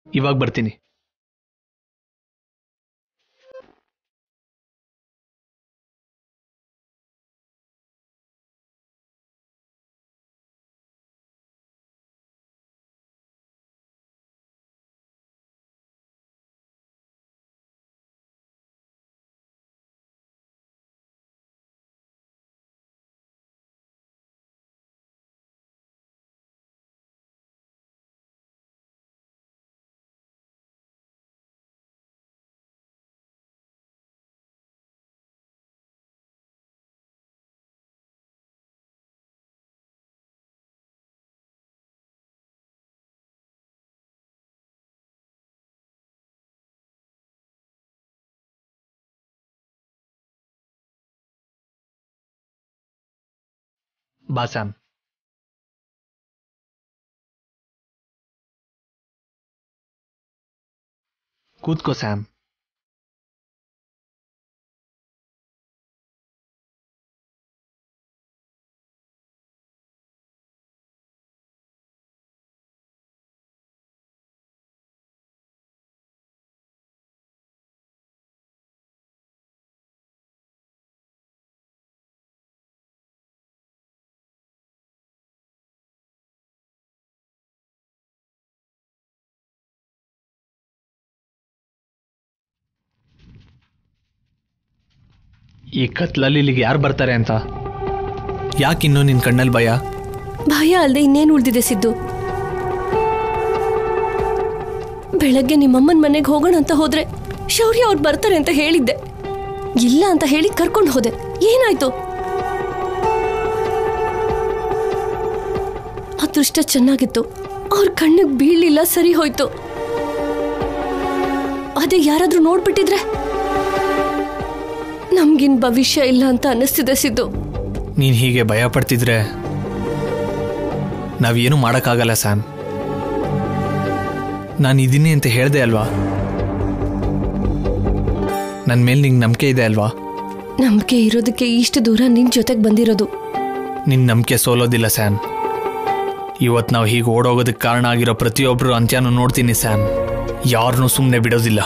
ಇವಾಗ ಬರ್ತೀನಿ ಬಾ ಸ್ಯಾಮ್ ಕೂತ್ಕೋ ಸ್ಯಾಮ್ ಈ ಕತ್ಲಲ್ಲಿ ಇಲ್ಲಿಗೆ ಯಾರು ಬರ್ತಾರೆ ಅಂತ ಯಾಕಿನ್ನೂ ನಿನ್ ಕಣ್ಣಲ್ಲಿ ಭಯ ಭಯ ಅಲ್ಲದೆ ಇನ್ನೇನು ಉಳಿದಿದೆ ಸಿದ್ದು ಬೆಳಗ್ಗೆ ನಿಮ್ಮಮ್ಮನ ಮನೆಗೆ ಹೋಗೋಣ ಅಂತ ಹೋದ್ರೆ ಶೌರ್ಯ ಅವ್ರು ಬರ್ತಾರೆ ಅಂತ ಹೇಳಿದ್ದೆ ಇಲ್ಲ ಅಂತ ಹೇಳಿ ಕರ್ಕೊಂಡು ಹೋದೆ ಏನಾಯ್ತು ಅದೃಷ್ಟ ಚೆನ್ನಾಗಿತ್ತು ಅವ್ರ ಕಣ್ಣಿಗೆ ಬೀಳಲಿಲ್ಲ ಸರಿ ಹೋಯ್ತು ಅದೇ ಯಾರಾದ್ರೂ ನೋಡ್ಬಿಟ್ಟಿದ್ರೆ ನಮ್ಗಿನ್ ಭವಿಷ್ಯ ಇಲ್ಲ ಅಂತ ಅನ್ನಿಸ್ತಿದೆ ಸಿದ್ದು ನೀನ್ ಹೀಗೆ ಭಯ ಪಡ್ತಿದ್ರೆ ನಾವೇನು ಮಾಡೋಕ್ಕಾಗಲ್ಲ ಸ್ಯಾಮ್ ನಾನು ಇದೀನಿ ಅಂತ ಹೇಳ್ದೆ ಅಲ್ವಾ ನನ್ನ ಮೇಲೆ ನಿಂಗೆ ನಂಬಿಕೆ ಇದೆ ಅಲ್ವಾ ನಂಬಿಕೆ ಇರೋದಕ್ಕೆ ಇಷ್ಟು ದೂರ ನಿನ್ ಜೊತೆಗೆ ಬಂದಿರೋದು ನಿನ್ನ ನಂಬಿಕೆ ಸೋಲೋದಿಲ್ಲ ಸ್ಯಾಮ್ ಇವತ್ತು ನಾವು ಹೀಗೆ ಓಡೋಗೋದಕ್ಕೆ ಕಾರಣ ಆಗಿರೋ ಪ್ರತಿಯೊಬ್ಬರು ಅಂತ್ಯನೂ ನೋಡ್ತೀನಿ ಸ್ಯಾಮ್ ಯಾರನ್ನೂ ಸುಮ್ಮನೆ ಬಿಡೋದಿಲ್ಲ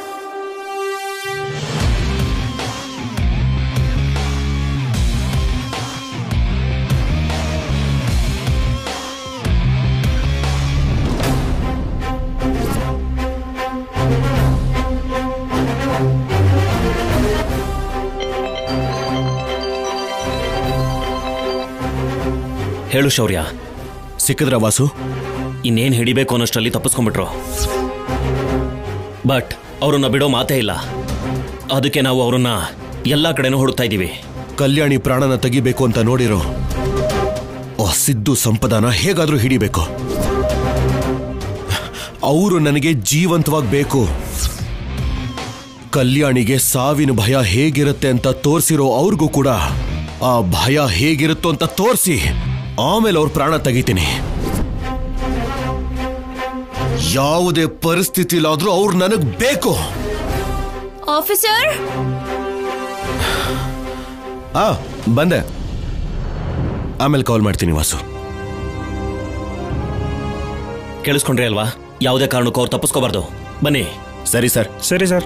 ಹೇಳು ಶೌರ್ಯ ಸಿಕ್ಕಿದ್ರ ವಾಸು ಇನ್ನೇನು ಹಿಡಿಬೇಕು ಅನ್ನೋಷ್ಟರಲ್ಲಿ ತಪ್ಪಿಸ್ಕೊಂಡ್ಬಿಟ್ರು ಬಟ್ ಅವ್ರನ್ನ ಬಿಡೋ ಮಾತೇ ಇಲ್ಲ ಅದಕ್ಕೆ ನಾವು ಅವ್ರನ್ನ ಎಲ್ಲ ಕಡೆನೂ ಹುಡುಕ್ತಾ ಇದ್ದೀವಿ ಕಲ್ಯಾಣಿ ಪ್ರಾಣನ ತೆಗಿಬೇಕು ಅಂತ ನೋಡಿರೋ ಆ ಸಿದ್ದು ಸಂಪದಾನ ಹೇಗಾದ್ರೂ ಹಿಡಿಬೇಕು ಅವರು ನನಗೆ ಜೀವಂತವಾಗಿ ಬೇಕು ಕಲ್ಯಾಣಿಗೆ ಸಾವಿನ ಭಯ ಹೇಗಿರುತ್ತೆ ಅಂತ ತೋರಿಸಿರೋ ಅವ್ರಿಗೂ ಕೂಡ ಆ ಭಯ ಹೇಗಿರುತ್ತೋ ಅಂತ ತೋರಿಸಿ ಆಮೇಲೆ ಅವ್ರ ಪ್ರಾಣ ತೆಗಿತೀನಿ ಯಾವುದೇ ಪರಿಸ್ಥಿತಿಲಾದ್ರೂ ಅವ್ರು ನನಗ್ ಬೇಕು ಆಫೀಸರ್ ಆ ಬಂದೆ ಆಮೇಲೆ ಕಾಲ್ ಮಾಡ್ತೀನಿ ವಾಸು ಕೇಳಿಸ್ಕೊಂಡ್ರಿ ಅಲ್ವಾ ಯಾವುದೇ ಕಾರಣಕ್ಕೂ ಅವ್ರು ತಪ್ಪಿಸ್ಕೋಬಾರ್ದು ಬನ್ನಿ ಸರಿ ಸರ್ ಸರಿ ಸರ್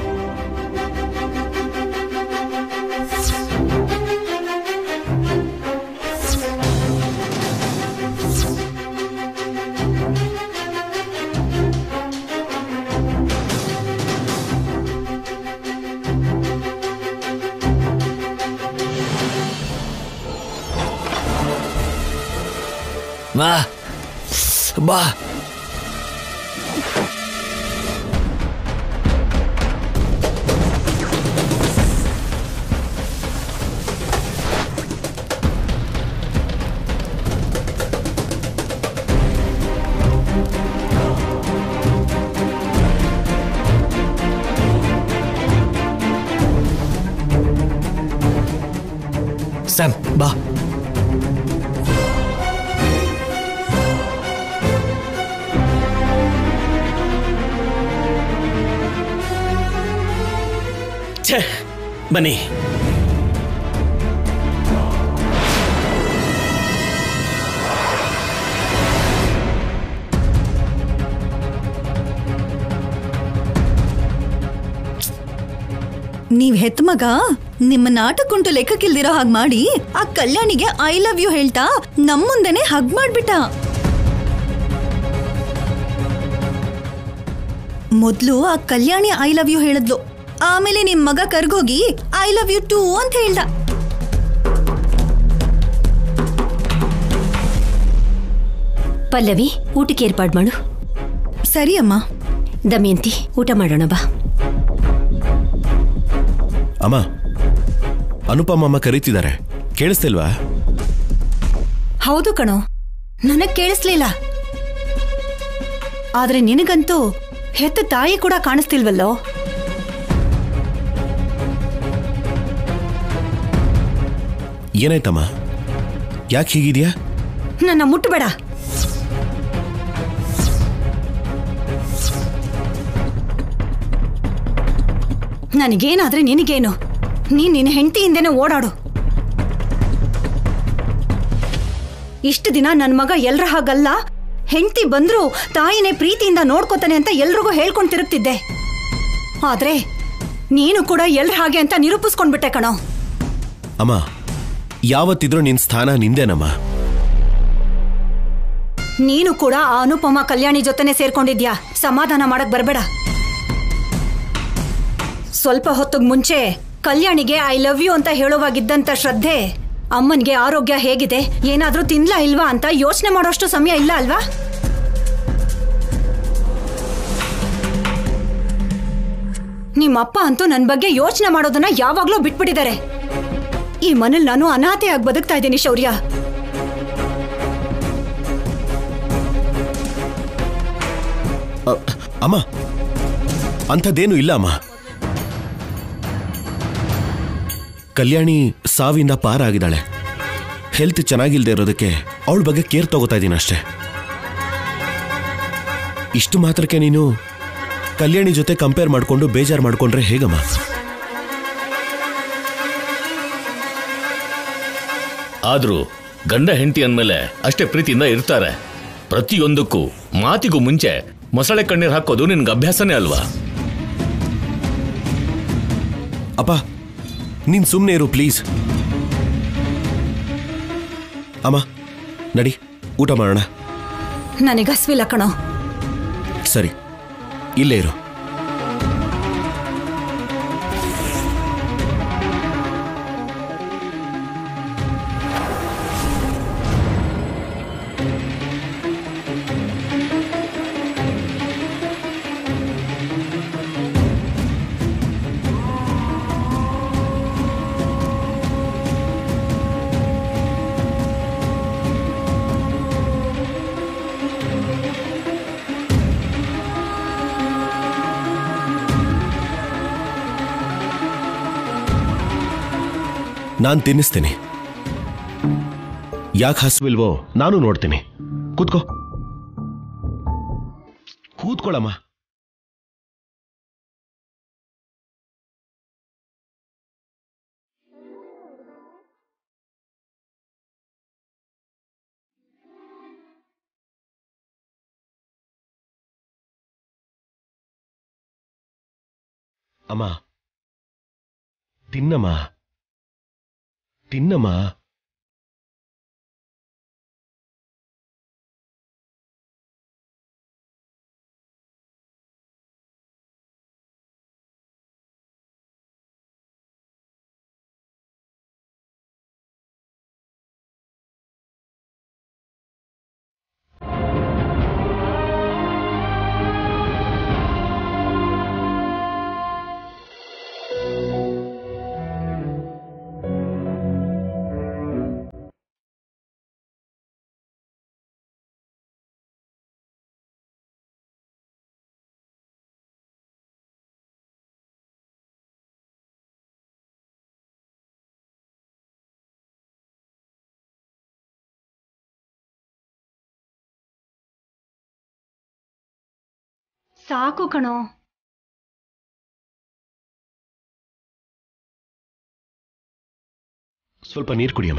ಬಾ ಬಾ ಸ್ಯಾಮ್ ಬಾ ಛೇ ಬನ್ನಿ ನೀವ್ ಹೆತ್ ಮಗ ನಿಮ್ಮ ನಾಟಕುಂಟು ಲೆಕ್ಕಕ್ಕಿಲ್ದಿರೋ ಹಾಗೆ ಮಾಡಿ ಆ ಕಲ್ಯಾಣಿಗೆ ಐ ಲವ್ ಯು ಹೇಳ್ತಾ ನಮ್ ಮುಂದೆನೆ ಹಗ್ ಮಾಡ್ಬಿಟ್ಟ ಮೊದ್ಲು ಆ ಕಲ್ಯಾಣಿ ಐ ಲವ್ ಯು ಹೇಳಿದ್ಲು ಆಮೇಲೆ ನಿಮ್ ಮಗ ಕರ್ಗೋಗಿ ಐ ಲವ್ ಯು ಟೂ ಅಂತ ಹೇಳ್ದ ಪಲ್ಲವಿ ಊಟಕ್ಕೆ ಏರ್ಪಾಡು ಮಾಡು ಸರಿ ಅಮ್ಮ ದಮಯಂತಿ ಊಟ ಮಾಡೋಣ ಬಾ ಅಮ್ಮ ಅನುಪಮಮ್ಮ ಕರೀತಿದ್ದಾರೆ ಕೇಳಿಸ್ತಿಲ್ವಾ ಹೌದು ಕಣೋ ನನಗ್ ಕೇಳಿಸ್ಲಿಲ್ಲ ಆದ್ರೆ ನಿನಗಂತೂ ಹೆತ್ತ ತಾಯಿ ಕೂಡ ಕಾಣಿಸ್ತಿಲ್ವಲ್ಲೋ ಏನಾಯ್ತಮ್ಮ ಯಾಕೆ ಹೀಗಿದ್ಯಾ ನನ್ನ ಮುಟ್ಟಬೇಡ ನನಗೇನಾದ್ರೆ ನಿನಗೇನು ನೀನ್ ನಿನ್ನ ಹೆಂಡತಿಯಿಂದನೇ ಓಡಾಡು ಇಷ್ಟು ದಿನ ನನ್ನ ಮಗ ಎಲ್ರ ಹಾಗಲ್ಲ ಹೆಂಡತಿ ಬಂದ್ರು ತಾಯಿನೇ ಪ್ರೀತಿಯಿಂದ ನೋಡ್ಕೋತಾನೆ ಅಂತ ಎಲ್ರಿಗೂ ಹೇಳ್ಕೊಂಡ್ ತಿರುಗ್ತಿದ್ದೆ ಆದ್ರೆ ನೀನು ಕೂಡ ಎಲ್ರ ಹಾಗೆ ಅಂತ ನಿರೂಪಿಸ್ಕೊಂಡ್ಬಿಟ್ಟೆ ಕಣೋ ಅಮ್ಮ ಯಾವತ್ತಿದ್ರೂ ನಿನ್ ಸ್ಥಾನ ನಿಂದೇನಮ್ಮ ನೀನು ಕೂಡ ಆ ಅನುಪಮ ಕಲ್ಯಾಣಿ ಜೊತೆನೆ ಸೇರ್ಕೊಂಡಿದ್ಯಾ ಸಮಾಧಾನ ಮಾಡಕ್ ಬರ್ಬೇಡ ಸ್ವಲ್ಪ ಹೊತ್ತಿಗೆ ಮುಂಚೆ ಕಲ್ಯಾಣಿಗೆ ಐ ಲವ್ ಯು ಅಂತ ಹೇಳುವಾಗಿದ್ದಂತ ಶ್ರದ್ಧೆ ಅಮ್ಮನ್ಗೆ ಆರೋಗ್ಯ ಹೇಗಿದೆ ಏನಾದ್ರೂ ತಿನ್ಲಾ ಇಲ್ವಾ ಅಂತ ಯೋಚನೆ ಮಾಡೋಷ್ಟು ಸಮಯ ಇಲ್ಲ ಅಲ್ವಾ ನಿಮ್ಮಪ್ಪ ಅಂತೂ ನನ್ನ ಬಗ್ಗೆ ಯೋಚನೆ ಮಾಡೋದನ್ನ ಯಾವಾಗ್ಲೂ ಬಿಟ್ಬಿಟ್ಟಿದ್ದಾರೆ ಈ ಮನೇಲಿ ನಾನು ಅನಾಥೆಯಾಗಿ ಬದುಕ್ತಾ ಇದ್ದೀನಿ ಶೌರ್ಯ ಅ, ಅಮ್ಮ ಅಂಥದ್ದೇನು ಇಲ್ಲ ಅಮ್ಮ ಕಲ್ಯಾಣಿ ಸಾವಿಂದ ಪಾರಾಗಿದ್ದಾಳೆ ಹೆಲ್ತ್ ಚೆನ್ನಾಗಿಲ್ದೇ ಇರೋದಕ್ಕೆ ಅವಳ ಬಗ್ಗೆ ಕೇರ್ ತಗೋತಾ ಇದ್ದೀನಿ ಅಷ್ಟೇ ಇಷ್ಟು ಮಾತ್ರಕ್ಕೆ ನೀನು ಕಲ್ಯಾಣಿ ಜೊತೆ ಕಂಪೇರ್ ಮಾಡ್ಕೊಂಡು ಬೇಜಾರು ಮಾಡ್ಕೊಂಡ್ರೆ ಹೇಗಮ್ಮ ಆದ್ರೂ ಗಂಡ ಹೆಂಡತಿ ಅಂದ್ಮೇಲೆ ಅಷ್ಟೇ ಪ್ರೀತಿಯಿಂದ ಇರ್ತಾರೆ ಪ್ರತಿಯೊಂದಕ್ಕೂ ಮಾತಿಗೂ ಮುಂಚೆ ಮೊಸಳೆ ಕಣ್ಣೀರ್ ಹಾಕೋದು ನಿನ್ಗೆ ಅಭ್ಯಾಸನೇ ಅಲ್ವಾ ಅಪ್ಪ ನೀನ್ ಸುಮ್ಮನೆ ಇರು ಪ್ಲೀಸ್ ಅಮ್ಮ ನಡಿ ಊಟ ಮಾಡೋಣ ನನಗೆ ಹಸ್ವಿಲ್ಲ ಕಣೋ ಸರಿ ಇಲ್ಲೇ ಇರು ನಾನ್ ತಿನ್ನಿಸ್ತೀನಿ ಯಾಕೆ ಹಸ್ವಿಲ್ವೋ ನಾನು ನೋಡ್ತೀನಿ ಕೂತ್ಕೋ ಕೂತ್ಕೊಳ್ಳಮ್ಮ ಅಮ್ಮ ತಿನ್ನಮ್ಮ ತಿನ್ನಮ್ಮ ಸಾಕು ಕಣೋ ಸ್ವಲ್ಪ ನೀರು ಕುಡಿಯಮ್ಮ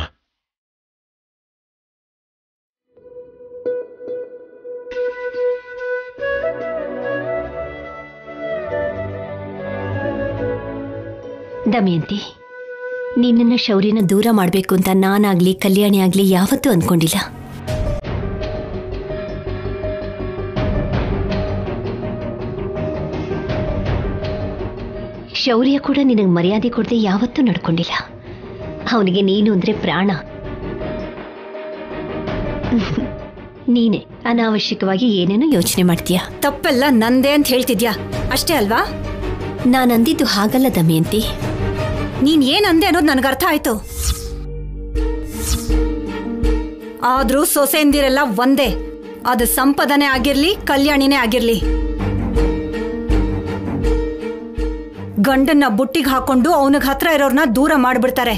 ದಮಯಂತಿ ನಿನ್ನನ್ನ ಶೌರ್ಯನ ದೂರ ಮಾಡಬೇಕು ಅಂತ ನಾನಾಗ್ಲಿ ಕಲ್ಯಾಣಿ ಆಗ್ಲಿ ಯಾವತ್ತೂ ಅನ್ಕೊಂಡಿಲ್ಲ ಶೌರ್ಯ ಕೂಡ ನಿನಗೆ ಮರ್ಯಾದೆ ಕೊಡದೆ ಯಾವತ್ತೂ ನಡ್ಕೊಂಡಿಲ್ಲ ಅವನಿಗೆ ನೀನು ಅಂದ್ರೆ ಪ್ರಾಣ ನೀನೆ ಅನಾವಶ್ಯಕವಾಗಿ ಏನೇನೋ ಯೋಚನೆ ಮಾಡ್ತೀಯ ತಪ್ಪೆಲ್ಲ ನಂದೇ ಅಂತ ಹೇಳ್ತಿದ್ಯಾ ಅಷ್ಟೇ ಅಲ್ವಾ ನಾನು ಅಂದಿದ್ದು ಹಾಗಲ್ಲ ದಮಯಂತಿ ನೀನ್ ಏನ್ ಅಂದೆ ಅನ್ನೋದು ನನಗೆ ಅರ್ಥ ಆಯ್ತು ಆದ್ರೂ ಸೊಸೆಂದಿರೆಲ್ಲ ಒಂದೇ ಅದು ಸಂಪದನೆ ಆಗಿರ್ಲಿ ಕಲ್ಯಾಣಿನೇ ಆಗಿರ್ಲಿ ಗಂಡನ್ನ ಬುಟ್ಟಿಗೆ ಹಾಕೊಂಡು ಅವನಿಗೆ ಹತ್ರ ಇರೋರ್ನ ದೂರ ಮಾಡ್ಬಿಡ್ತಾರೆ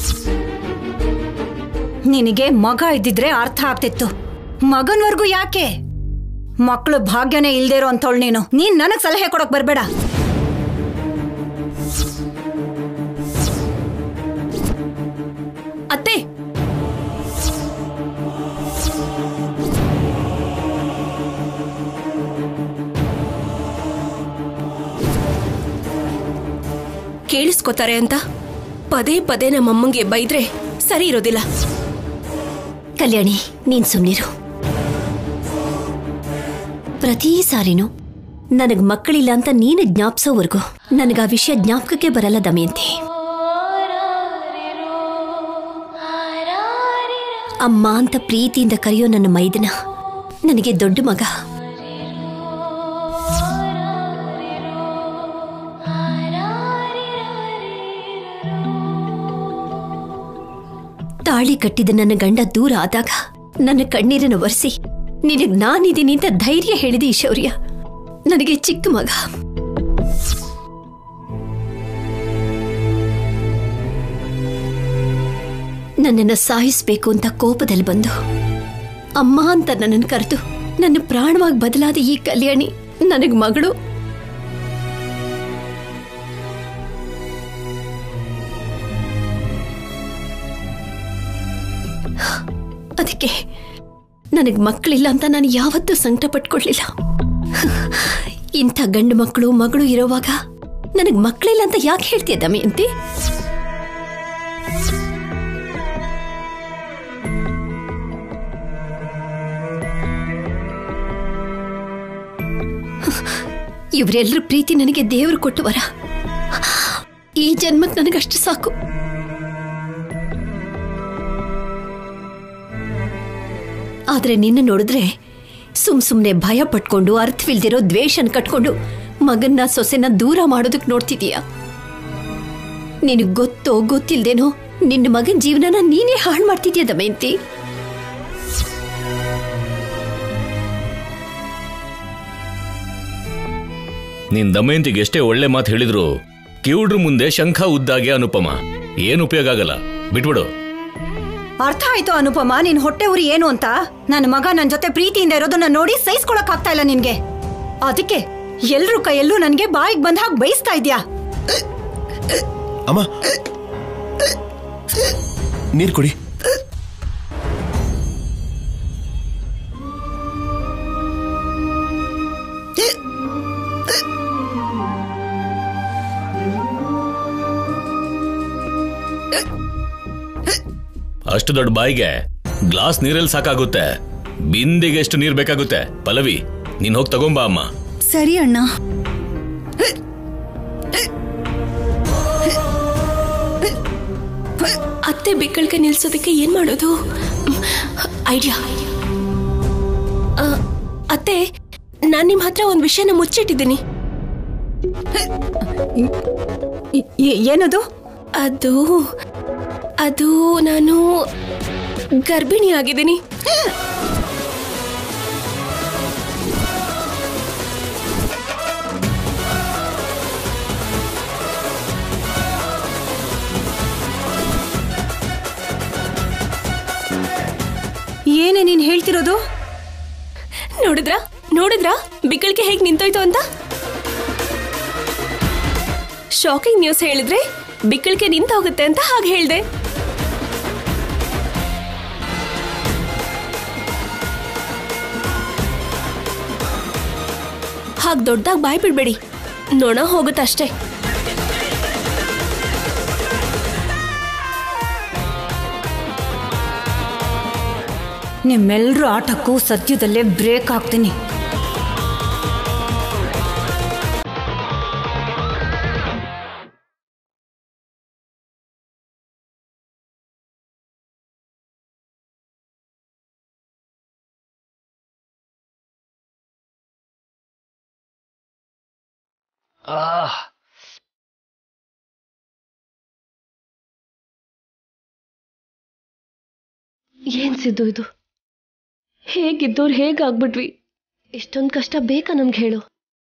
ನಿನಗೆ ಮಗ ಇದ್ದಿದ್ರೆ ಅರ್ಥ ಆಗ್ತಿತ್ತು ಮಗನ್ವರ್ಗೂ ಯಾಕೆ ಮಕ್ಕಳು ಭಾಗ್ಯನೇ ಇಲ್ದೇ ಇರೋ ಅಂತವಳು ನೀನು ನೀನ್ ನನಗ್ ಸಲಹೆ ಕೊಡಕ್ ಬರ್ಬೇಡ ಅತ್ತೆ ಕೇಳಿಸ್ಕೊತಾರೆ ಅಂತ ಪದೇ ಪದೇ ನಮ್ಮಮ್ಮಂಗೆ ಬೈದ್ರೆ ಸರಿ ಇರೋದಿಲ್ಲ ಕಲ್ಯಾಣಿ ನೀನ್ ಸುಮ್ನಿರು ಪ್ರತಿ ಸಾರಿನೂ ನನಗ್ ಮಕ್ಕಳಿಲ್ಲ ಅಂತ ನೀನು ಜ್ಞಾಪಿಸೋವರೆಗೂ ನನಗ ಆ ವಿಷಯ ಜ್ಞಾಪಕಕ್ಕೆ ಬರಲ್ಲ ದಮಯಂತಿ ಅಮ್ಮ ಅಂತ ಪ್ರೀತಿಯಿಂದ ಕರೆಯೋ ನನ್ನ ಮೈದನ ನನಗೆ ದೊಡ್ಡ ಮಗ ತಾಳಿ ಕಟ್ಟಿದ ನನ್ನ ಗಂಡ ದೂರ ಆದಾಗ ನನ್ನ ಕಣ್ಣೀರನ್ನು ಒರೆಸಿ ನಿನಗ್ ನಾನಿದ್ದೀನಿ ಅಂತ ಧೈರ್ಯ ಹೇಳಿದೆ ಈ ಶೌರ್ಯ ನನಗೆ ಚಿಕ್ಕ ಮಗ ನನ್ನನ್ನು ಸಾಯಿಸ್ಬೇಕು ಅಂತ ಕೋಪದಲ್ಲಿ ಬಂದು ಅಮ್ಮ ಅಂತ ನನ್ನನ್ನು ಕರೆದು ನನ್ನ ಪ್ರಾಣವಾಗಿ ಬದಲಾದ ಈ ಕಲ್ಯಾಣಿ ನನಗ್ ಮಗಳು ಅದಕ್ಕೆ ನನಗೆ ಮಕ್ಕಳಿಲ್ಲ ಅಂತ ನಾನು ಯಾವತ್ತೂ ಸಂಕಟ ಪಟ್ಕೊಳ್ಲಿಲ್ಲ ಇಂಥ ಗಂಡು ಮಕ್ಕಳು ಮಗಳು ಇರೋವಾಗ ನನಗೆ ಮಕ್ಕಳಿಲ್ಲ ಅಂತ ಯಾಕೆ ಹೇಳ್ತೀಯ ದಮಯಂತಿ ಇವರೆಲ್ಲರ ಪ್ರೀತಿ ನನಗೆ ದೇವರು ಕೊಟ್ಟು ವರ ಈ ಜನ್ಮಕ್ಕೆ ನನಗಷ್ಟು ಸಾಕು ಆದ್ರೆ ನಿನ್ನ ನೋಡಿದ್ರೆ ಸುಮ್ ಸುಮ್ನೆ ಭಯ ಪಟ್ಕೊಂಡು ಅರ್ಥವಿಲ್ದಿರೋ ದ್ವೇಷನ್ ಕಟ್ಕೊಂಡು ಮಗನ್ನ ಸೊಸೆನ ದೂರ ಮಾಡೋದಕ್ಕೆ ನೋಡ್ತಿದೀಯ ನಿನಗ್ ಗೊತ್ತೋ ಗೊತ್ತಿಲ್ದೇನೋ ನಿನ್ನ ಮಗನ ಜೀವನನ ನೀನೇ ಹಾಳು ಮಾಡ್ತಿದ್ಯಾ ದಮಯಂತಿ ನಿನ್ ದಮಯಂತಿಗೆ ಎಷ್ಟೇ ಒಳ್ಳೆ ಮಾತು ಹೇಳಿದ್ರು ಕಿವುಡ್ರ ಮುಂದೆ ಶಂಖ ಉದ್ದಾಗೆ ಅನುಪಮ ಏನ್ ಉಪಯೋಗ ಆಗಲ್ಲ ಬಿಟ್ಬಿಡು ಅರ್ಥ ಆಯ್ತು ಅನುಪಮ ನಿನ್ ಹೊಟ್ಟೆ ಉರಿ ಏನು ಅಂತ ನನ್ನ ಮಗ ನನ್ ಜೊತೆ ಪ್ರೀತಿಯಿಂದ ಇರೋದನ್ನ ನೋಡಿ ಸಹಿಸ್ಕೊಳಕ್ ಆಗ್ತಾ ಇಲ್ಲ ನಿನ್ಗೆ ಅದಕ್ಕೆ ಎಲ್ರ ಕೈಯಲ್ಲೂ ನನ್ಗೆ ಬಾಯಿಗೆ ಬಂದ ಹಾಗೆ ಬಯಸ್ತಾ ಇದ್ಯಾ ಅಮ್ಮ ನೀರು ಕೊಡಿ ಅಷ್ಟು ದೊಡ್ಡ ಬಾಯಿಗೆ ಗ್ಲಾಸ್ ನೀರಲ್ಲಿ ಸಾಕಾಗುತ್ತೆ ಬಿಂದಿಗೆ ಎಷ್ಟು ನೀರ್ ಬೇಕಾಗುತ್ತೆ ಪಲ್ಲವಿ ನೀನ್ ಹೋಗಿ ತಗೊಂಬಾ ಅಮ್ಮ ಸರಿ ಅಣ್ಣ ಅತ್ತೆ ಬಿಕ್ಕಳಿಗೆ ನಿಲ್ಸೋದಕ್ಕೆ ಏನ್ ಮಾಡೋದು ಐಡಿಯಾ ಅತ್ತೆ ನಾನ್ ನಿಮ್ ಹತ್ರ ಒಂದ್ ವಿಷಯನ ಮುಚ್ಚಿಟ್ಟಿದ್ದೀನಿ ಏ- ಏನದು ಅದು ಅದು ನಾನು ಗರ್ಭಿಣಿ ಆಗಿದ್ದೀನಿ ಏನೇ ನೀನ್ ಹೇಳ್ತಿರೋದು ನೋಡಿದ್ರಾ ನೋಡಿದ್ರಾ ಬಿಕ್ಕಳಿಗೆ ಹೇಗ್ ನಿಂತೋಯ್ತು ಅಂತ ಶಾಕಿಂಗ್ ನ್ಯೂಸ್ ಹೇಳಿದ್ರೆ ಬಿಕ್ಕಳಿಗೆ ನಿಂತೋಗುತ್ತೆ ಅಂತ ಹಾಗೆ ಹೇಳ್ದೆ ಹಾಗೆ ದೊಡ್ಡದಾಗಿ ಬಾಯ್ ಬಿಡ್ಬೇಡಿ ನೊಣ ಹೋಗುತ್ತಷ್ಟೇ ನಿಮ್ಮೆಲ್ಲರ ಆಟಕ್ಕೂ ಸದ್ಯದಲ್ಲೇ ಬ್ರೇಕ್ ಹಾಕ್ತೀನಿ ಏನ್ ಸಿದ್ದು ಇದು ಹೇಗಿದ್ದವ್ರು ಹೇಗಾಗ್ಬಿಟ್ವಿ ಇಷ್ಟೊಂದು ಕಷ್ಟ ಬೇಕಾ ನಮ್ಗೆ ಹೇಳು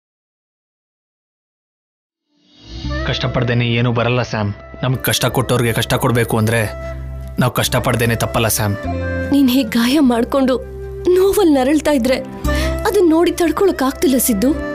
ಕಷ್ಟಪಡ್ದೇನೆ ಏನೂ ಬರಲ್ಲ ಸ್ಯಾಮ್ ನಮ್ಗೆ ಕಷ್ಟ ಕೊಟ್ಟವ್ರಿಗೆ ಕಷ್ಟ ಕೊಡಬೇಕು ಅಂದ್ರೆ ನಾವು ಕಷ್ಟಪಡ್ದೇನೆ ತಪ್ಪಲ್ಲ ಸ್ಯಾಮ್ ನೀನ್ ಹೀಗೆ ಗಾಯ ಮಾಡ್ಕೊಂಡು ನೋವಲ್ಲಿ ನರಳ್ತಾ ಇದ್ರೆ ಅದನ್ನ ನೋಡಿ ತಡ್ಕೊಳಕ್ ಆಗ್ತಿಲ್ಲ ಸಿದ್ದು